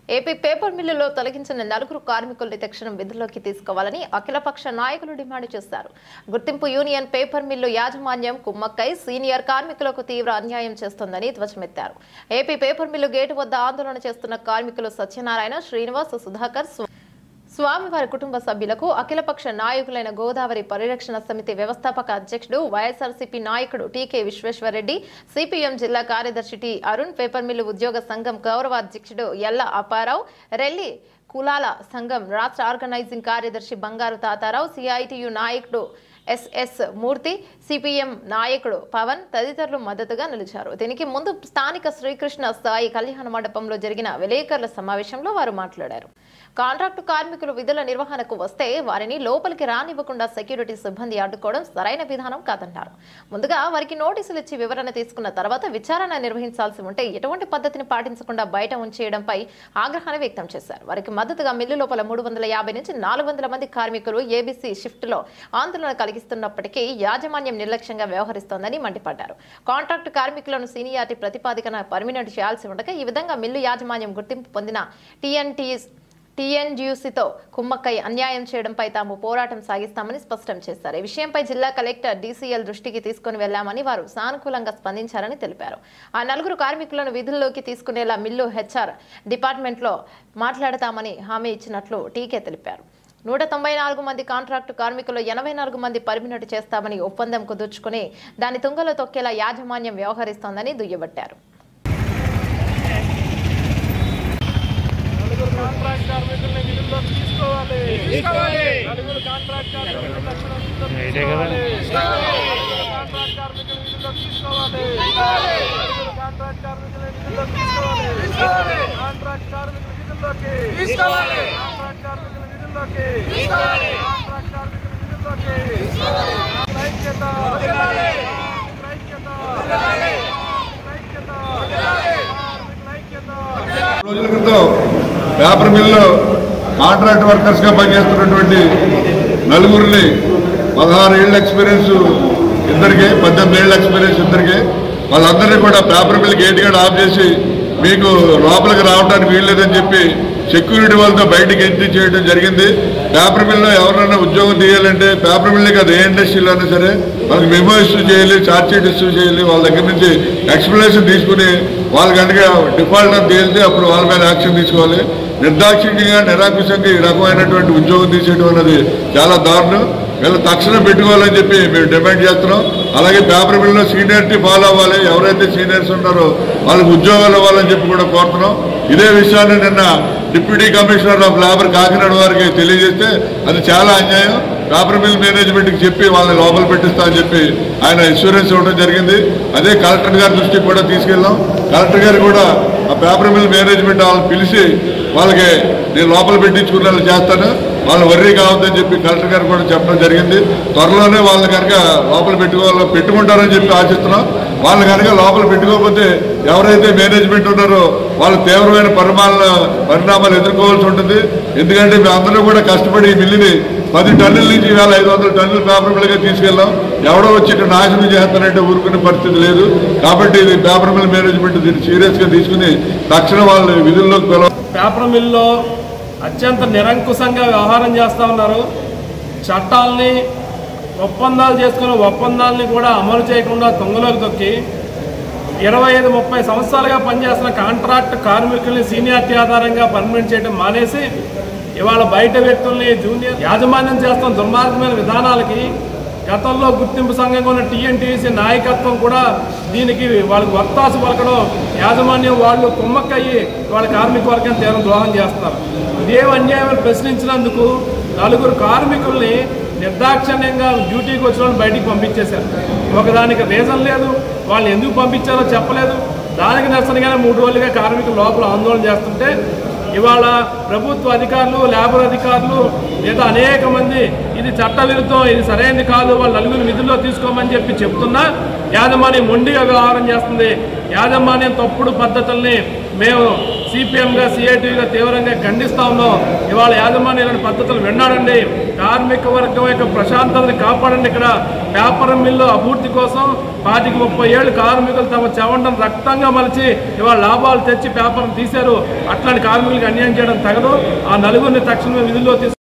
AP paper మిల్లులో తొలగించిన నలుగురు కార్మికుల్ని తక్షణం విధుల్లోకి తీసుకోవాలని అఖిలపక్ష నాయకులు డిమాండ్ చేశారు గుర్తింపు యూనియన్ పేపర్ మిల్లు యాజమాన్యం కుమ్మక్కై సీనియర్ కార్మికులకు తీవ్ర అన్యాయం చేస్తోందని ధ్వజమెత్తారు ఏపీ పేపర్ మిల్లు గేటు వద్ద ఆందోళన చేస్తున్న కార్మికులు సత్యనారాయణ శ్రీనివాస్ సుధాకర్ స్వ- స్వామివారి కుటుంబ సభ్యులకు అఖిలపక్ష నాయకులైన గోదావరి పరిరక్షణ సమితి వ్యవస్థాపక అధ్యక్షుడు వైఎస్ఆర్సీపీ నాయకుడు టీకే విశ్వేశ్వరరెడ్డి సిపిఎం జిల్లా కార్యదర్శి టి అరుణ్ పేపర్ మిల్లు ఉద్యోగ సంఘం గౌరవ అధ్యక్షుడు ఎల్ల అప్పారావు రెల్లి కులాల సంఘం రాష్ట్ర ఆర్గనైజింగ్ కార్యదర్శి బంగారు తాతారావు సిఐటియు నాయకుడు ఎస్ఎస్ మూర్తి సిపిఎం నాయకుడు పవన్ తదితరులు మద్దతుగా నిలిచారు దీనికి ముందు స్థానిక శ్రీకృష్ణ స్థాయి కళ్యాణ మండపంలో జరిగిన విలేకరుల సమావేశంలో వారు మాట్లాడారు కాంట్రాక్టు కార్మికులు విధుల నిర్వహణకు వస్తే వారిని లోపలికి రానివ్వకుండా సెక్యూరిటీ సిబ్బంది అడ్డుకోవడం సరైన విధానం కాదన్నారు ముందుగా వారికి నోటీసులు ఇచ్చి వివరణ తీసుకున్న తర్వాత విచారణ నిర్వహించాల్సి ఉంటే ఎటువంటి పద్ధతిని పాటించకుండా బయట ఉంచేయడంపై ఆగ్రహాన్ని వ్యక్తం చేశారు వారికి మద్దతుగా మిల్లు లోపల మూడు వందల యాభై నుంచి నాలుగు వందల మంది కార్మికులు ఏబీసీ షిఫ్ట్ లో ఆందోళన కలిగిస్తున్నప్పటికీ యాజమాన్యం నిర్లక్ష్యంగా వ్యవహరిస్తోందని మండిపడ్డారు కాంట్రాక్టు కార్మికులను సీనియారిటీ ప్రతిపాదికన పర్మినెంట్ చేయాల్సి ఉండగా ఈ విధంగా మిల్లు యాజమాన్యం గుర్తింపు పొందిన టీఎన్టీ టీఎన్జియూసీతో కుమ్మక్కై అన్యాయం చేయడంపై తాము పోరాటం సాగిస్తామని స్పష్టం చేశారు ఈ విషయంపై జిల్లా కలెక్టర్ డీసీఎల్ దృష్టికి తీసుకుని వెళ్లామని వారు సానుకూలంగా స్పందించారని తెలిపారు ఆ నలుగురు కార్మికులను విధుల్లోకి తీసుకునేలా మిల్లు హెచ్ఆర్ డిపార్ట్మెంట్లో మాట్లాడతామని హామీ ఇచ్చినట్లు టీకే తెలిపారు నూట తొంభై నాలుగు మంది కాంట్రాక్టు కార్మికులు ఎనభై నాలుగు మంది పర్మినెంట్ చేస్తామని ఒప్పందం కుదుర్చుకుని దాని తుంగలో తొక్కేలా యాజమాన్యం వ్యవహరిస్తోందని దుయ్యబట్టారు నలుగురు కాంట్రాక్ట్ కార్మికుల్ని విధుల్లోకి తీసుకోవాలి తీసుకోవాలి. నలుగురు కాంట్రాక్ట్ కార్మికుల్ని తక్షణం విధుల్లోకి ఇదే కదా. తీసుకోవాలి. నలుగురు కాంట్రాక్ట్ కార్మికుల్ని విధుల్లోకి తీసుకోవాలి నలుగురు కాంట్రాక్ట్ కార్మికుల్ని విధుల్లోకి తీసుకోవాలి కాంట్రాక్ట్ కార్మికుల విధుల్లోకి తీసుకోవాలి. కాంట్రాక్ట్ కార్మికుల విధుల్లోకి తీసుకోవాలి. కాంట్రాక్ట్ కార్మికుల విధుల్లోకి ఐక్యత వదలాలి. ఐక్యత వదలాలి. ఐక్యత వదలాలి. ఐక్యత రోజుల క్రితం పేపర్ మిల్లో కాంట్రాక్ట్ వర్కర్స్ గా పనిచేస్తున్నటువంటి నలుగురిని పదహారు ఏళ్ళ ఎక్స్పీరియన్స్ ఇద్దరికి పద్దెనిమిది ఏళ్ళ ఎక్స్పీరియన్స్ ఇద్దరికి వాళ్ళందరినీ కూడా పేపర్ మిల్ గేట్ గడ ఆఫ్ చేసి మీకు లోపలికి రావడానికి వీల్లేదని చెప్పి సెక్యూరిటీ వాళ్ళతో బయటికి ఎంట్రీ చేయడం జరిగింది పేపర్ మిల్లో ఎవరైనా ఉద్యోగం తీయాలంటే పేపర్ మిల్లే కాదు ఏ ఇండస్ట్రీలో అయినా సరే వాళ్ళకి మెమో ఇష్యూ చేయాలి ఛార్జ్ షీట్ ఇష్యూ చేయాలి వాళ్ళ దగ్గర నుంచి ఎక్స్ప్లెనేషన్ తీసుకుని వాళ్ళ కనుక డిఫాల్ట్ అని తేలితే అప్పుడు వాళ్ళ మీద యాక్షన్ తీసుకోవాలి నిర్దాక్షిణ్యంగా నిరాకుశంగా ఈ రకమైనటువంటి ఉద్యోగం తీసేయడం అన్నది చాలా దారుణం వీళ్ళు తక్షణం పెట్టుకోవాలని చెప్పి మేము డిమాండ్ చేస్తున్నాం అలాగే పేపర్ మిల్లో సీనియారిటీ ఫాలో అవ్వాలి ఎవరైతే సీనియర్స్ ఉన్నారో వాళ్ళకి ఉద్యోగాలు ఇవ్వాలని చెప్పి కూడా కోరుతున్నాం ఇదే విషయాన్ని నిన్న deputy commissioner of labour Kakinada వారికి తెలియజేస్తే అది చాలా అన్యాయం పేపర్ మిల్ మేనేజ్మెంట్కి చెప్పి వాళ్ళని లోపల పెట్టిస్తా అని చెప్పి ఆయన ఇన్సూరెన్స్ ఇవ్వడం జరిగింది అదే కలెక్టర్ గారి దృష్టికి కూడా తీసుకెళ్ళాం కలెక్టర్ గారు కూడా ఆ పేపర్ మిల్ మేనేజ్మెంట్ వాళ్ళని పిలిచి వాళ్ళకి నేను లోపల పెట్టించుకునేలా చేస్తాను వాళ్ళు వర్రీ కావద్దని చెప్పి కలెక్టర్ గారు కూడా చెప్పడం జరిగింది త్వరలోనే వాళ్ళని కనుక లోపల పెట్టుకోవాలో పెట్టుకుంటారని చెప్పి ఆశిస్తున్నాం వాళ్ళు కనుక లోపల పెట్టుకోకపోతే ఎవరైతే మేనేజ్మెంట్ ఉన్నారో వాళ్ళు తీవ్రమైన పరిమాణ పరిణామాలు ఎదుర్కోవాల్సి ఉంటుంది ఎందుకంటే మేము అందరూ కూడా కష్టపడి ఈ మిల్లుని పది టన్నుల నుంచి ఇవాళ ఐదు వందల టన్నుల పేపర్ మిల్లుగా తీసుకెళ్ళాం ఎవడో వచ్చి ఇక్కడ నాశనం చేస్తానంటే ఊరుకునే పరిస్థితి లేదు కాబట్టి ఇది పేపర్ మిల్ మేనేజ్మెంట్ దీన్ని సీరియస్గా తీసుకుని తక్షణ వాళ్ళు విధుల్లోకి పిలవ పేపర్ మిల్లో అత్యంత నిరంకుశంగా వ్యవహారం చేస్తూ ఉన్నారు చట్టాలని ఒప్పందాలు చేసుకున్న ఒప్పందాలని కూడా అమలు చేయకుండా దొంగలోకి తొక్కి ఇరవై ఐదు ముప్పై సంవత్సరాలుగా పనిచేస్తున్న కాంట్రాక్ట్ కార్మికుల్ని సీనియారిటీ ఆధారంగా పర్మనెంట్ చేయడం మానేసి ఇవాళ బయట వ్యక్తుల్ని జూనియర్ యాజమాన్యం చేస్తున్న దుర్మార్గమైన విధానాలకి గతంలో గుర్తింపు సంఘంగా ఉన్న టీఎన్టీసీ నాయకత్వం కూడా దీనికి వాళ్ళకి వత్తాసు పలకడం యాజమాన్యం వాళ్ళు కుమ్మక్కయ్యి వాళ్ళ కార్మిక వర్గాన్ని తీవ్ర ద్రోహం చేస్తున్నారు ఇదేం అన్యాయం ప్రశ్నించినందుకు నలుగురు కార్మికుల్ని నిర్దాక్షిణ్యంగా డ్యూటీకి వచ్చిన వాళ్ళని బయటికి పంపించేశారు ఒకదానికి రీజన్ లేదు వాళ్ళు ఎందుకు పంపించారో చెప్పలేదు దానికి నిరసనగానే మూడు రోజులుగా కార్మికులు లోపల ఆందోళన చేస్తుంటే ఇవాళ ప్రభుత్వ అధికారులు లేబర్ అధికారులు లేదా అనేక మంది ఇది చట్ట విరుద్ధం ఇది సరైనది కాదు వాళ్ళు నలుగురు విధుల్లో తీసుకోమని చెప్పి చెప్తున్నా యాజమాన్యం మొండిగా వ్యవహారం చేస్తుంది యాజమాన్యం తప్పుడు పద్ధతుల్ని మేము సిపిఎంగా సిఐటిగా తీవ్రంగా ఖండిస్తా ఉన్నాం ఇవాళ యాజమాన్యాలను పద్ధతులు విన్నాడండి కార్మిక వర్గం యొక్క ప్రశాంతతని కాపాడండి ఇక్కడ పేపర్ మిల్లు అభివృద్ధి కోసం పాతికి ముప్పై ఏళ్ళు కార్మికులు తమ చెవండం రక్తంగా మలిచి ఇవాళ లాభాలు తెచ్చి పేపర్ను తీశారు అట్లాంటి కార్మికులకు అన్యాయం చేయడం తగదు ఆ నలుగురిని తక్షణమే విధుల్లో తీసుకు